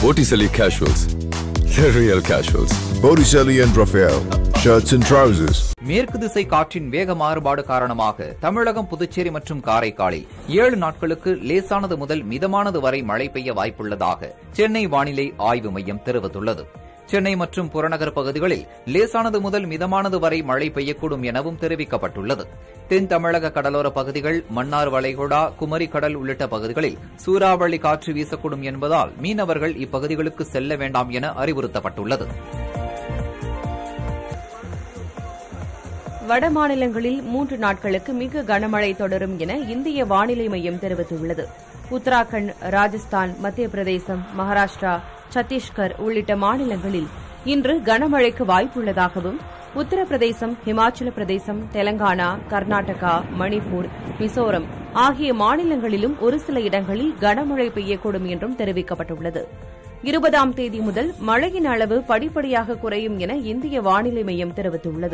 Botticelli Casuals. The real casuals. Botticelli and Raphael, shirts and trousers. மேற்கு திசை காற்றின் வேக மாறுபாடு காரணமாக தமிழகம் புதுச்சேரி மற்றும் காரைக்காலில் ஏழு நாட்களுக்கு லேசானது முதல் மிதமானது வரை மழை பெய்ய வாய்ப்புள்ளதாக சென்னை வானிலை ஆய்வு மையம் தெரிவித்துள்ளது சென்னை மற்றும் புறநகர் பகுதிகளில் லேசானது முதல் மிதமானது வரை மழை பெய்யக்கூடும் எனவும் தெரிவிக்கப்பட்டுள்ளது தென் தமிழக கடலோர பகுதிகள் மன்னார் வளைகுடா குமரி கடல் உள்ளிட்ட பகுதிகளில் சூறாவளி காற்று வீசக்கூடும் என்பதால் மீனவர்கள் இப்பகுதிகளுக்கு செல்ல வேண்டாம் என அறிவுறுத்தப்பட்டுள்ளது வட மாநிலங்களில் மூன்று நாட்களுக்கு மிக கனமழை தொடரும் என இந்திய வானிலை மையம் தெரிவித்துள்ளது உத்தராகண்ட் ராஜஸ்தான் மத்திய பிரதேசம் மகாராஷ்டிரா சத்தீஸ்கர் உள்ளிட்ட மாநிலங்களில் இன்று கனமழைக்கு வாய்ப்புள்ளதாகவும் உத்தரப்பிரதேசம் இமாச்சல பிரதேசம் தெலங்கானா கர்நாடகா மணிப்பூர் மிசோரம் ஆகிய மாநிலங்களிலும் ஒரு சில இடங்களில் கனமழை பெய்யக்கூடும் என்றும் தெரிவிக்கப்பட்டுள்ளது இருபதாம் தேதி முதல் மழையின் அளவு படிப்படியாக குறையும் என இந்திய வானிலை மையம் தெரிவித்துள்ளது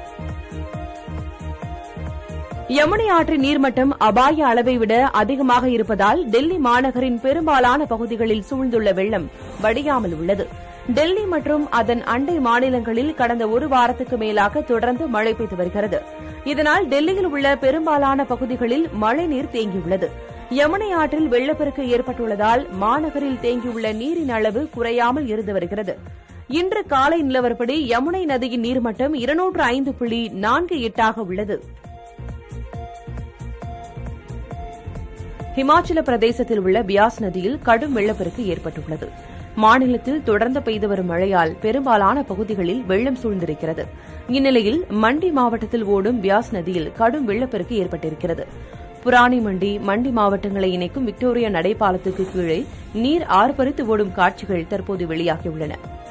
யமுனை ஆற்றின் நீர்மட்டம் அபாய அளவை விட அதிகமாக இருப்பதால் டெல்லி மாநகரின் பெரும்பாலான பகுதிகளில் சூழ்ந்துள்ள வெள்ளம் வடியாமல் உள்ளது டெல்லி மற்றும் அதன் அண்டை மாநிலங்களில் கடந்த ஒரு வாரத்துக்கு மேலாக தொடர்ந்து மழை பெய்து வருகிறது இதனால் டெல்லியில் உள்ள பெரும்பாலான பகுதிகளில் மழைநீர் தேங்கியுள்ளது யமுனை ஆற்றில் வெள்ளப்பெருக்கு ஏற்பட்டுள்ளதால் மாநகரில் தேங்கியுள்ள நீரின் அளவு குறையாமல் இருந்து வருகிறது இன்று காலை நிலவரப்படி யமுனை நதியின் நீர்மட்டம் இருநூற்று ஐந்து புள்ளி நான்கு எட்டாக உள்ளது ஹிமாச்சல பிரதேசத்தில் உள்ள பியாஸ் நதியில் கடும் வெள்ளப்பெருக்கு ஏற்பட்டுள்ளது மாநிலத்தில் தொடர்ந்து பெய்து வரும் மழையால் பெரும்பாலான பகுதிகளில் வெள்ளம் சூழ்ந்திருக்கிறது இந்நிலையில் மண்டி மாவட்டத்தில் ஓடும் பியாஸ் நதியில் கடும் வெள்ளப்பெருக்கு ஏற்பட்டிருக்கிறது புராணி மண்டி மண்டி மாவட்டங்களை இணைக்கும் விக்டோரியா நடைபாலத்துக்கு கீழே நீர் ஆர்ப்பரித்து ஓடும் காட்சிகள் தற்போது வெளியாகியுள்ளன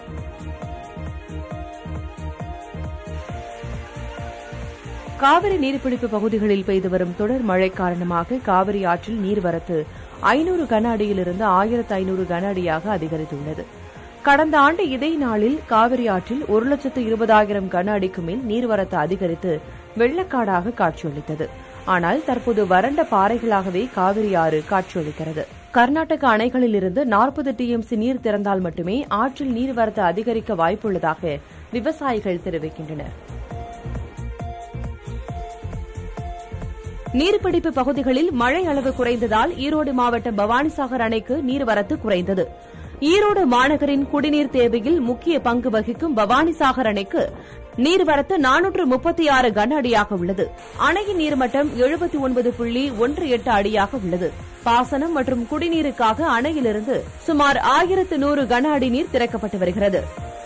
காவிரி நீர்பிடிப்பு பகுதிகளில் பெய்து வரும் தொடர் மழை காரணமாக காவிரி ஆற்றில் நீர்வரத்து ஐநூறு கன அடியிலிருந்து ஆயிரத்து ஐநூறு கன அடியாக அதிகரித்துள்ளது கடந்த ஆண்டு இதே நாளில் காவிரி ஆற்றில் ஒரு லட்சத்து இருபதாயிரம் கன அடிக்கு மேல் நீர்வரத்து அதிகரித்து வெள்ளக்காடாக காட்சியளித்தது ஆனால் தற்போது வறண்ட பாறைகளாகவே காவிரி ஆறு காட்சியளிக்கிறது கர்நாடக அணைகளிலிருந்து நாற்பது டிஎம்சி நீர் திறந்தால் மட்டுமே ஆற்றில் நீர்வரத்து அதிகரிக்க வாய்ப்புள்ளதாக விவசாயிகள் தெரிவிக்கின்றனர் நீர்பிடிப்பு பகுதிகளில் மழை அளவு குறைந்ததால் ஈரோடு மாவட்டம் பவானிசாகர் அணைக்கு நீர்வரத்து குறைந்தது ஈரோடு மாநகரின் குடிநீர் தேவையில் முக்கிய பங்கு வகிக்கும் பவானிசாகர் அணைக்கு நீர்வரத்து நானூற்று முப்பத்தி ஆறு கன அடியாக உள்ளது அணையின் நீர்மட்டம் எழுபத்தி ஒன்பது புள்ளி ஒன்று எட்டு அடியாக உள்ளது பாசனம் மற்றும் குடிநீருக்காக அணையிலிருந்து சுமார் ஆயிரத்து நூறு கன அடி நீர் திறக்கப்பட்டு வருகிறது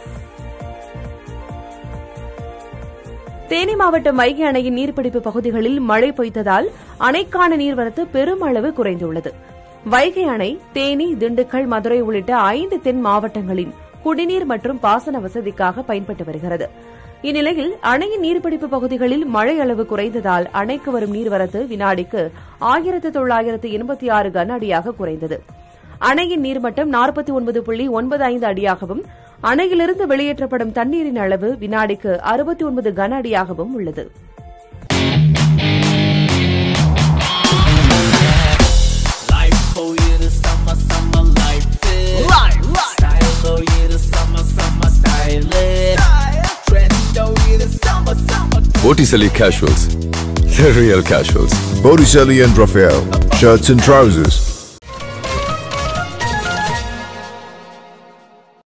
தேனி மாவட்டம் வைகை அணையின் நீர்பிடிப்பு பகுதிகளில் மழை பொய்த்ததால் அணைக்கான நீர்வரத்து பெருமளவு குறைந்துள்ளது வைகை அணை தேனி திண்டுக்கல் மதுரை உள்ளிட்ட ஐந்து தென் மாவட்டங்களின் குடிநீர் மற்றும் பாசன வசதிக்காக பயன்பட்டு வருகிறது இந்நிலையில் அணையின் நீர்பிடிப்பு பகுதிகளில் மழை அளவு குறைந்ததால் அணைக்கு வரும் நீர்வரத்து வினாடிக்கு ஆயிரத்து தொள்ளாயிரத்து எண்பத்தி ஆறு கன அடியாக குறைந்தது அணையின் நீர்மட்டம் நாற்பத்தி ஒன்பது புள்ளி ஒன்பது ஐந்து அடியாகவும் அணையிலிருந்து வெளியேற்றப்படும் தண்ணீரின் அளவு வினாடிக்கு அறுபத்தி ஒன்பது கன அடியாகவும் உள்ளது Life for you the summer, summer life is. Life, Style for you the summer, summer style is. Trend for you the summer, summer. Botticelli Casuals. The real casuals. Botticelli and Raphael, shirts and trousers.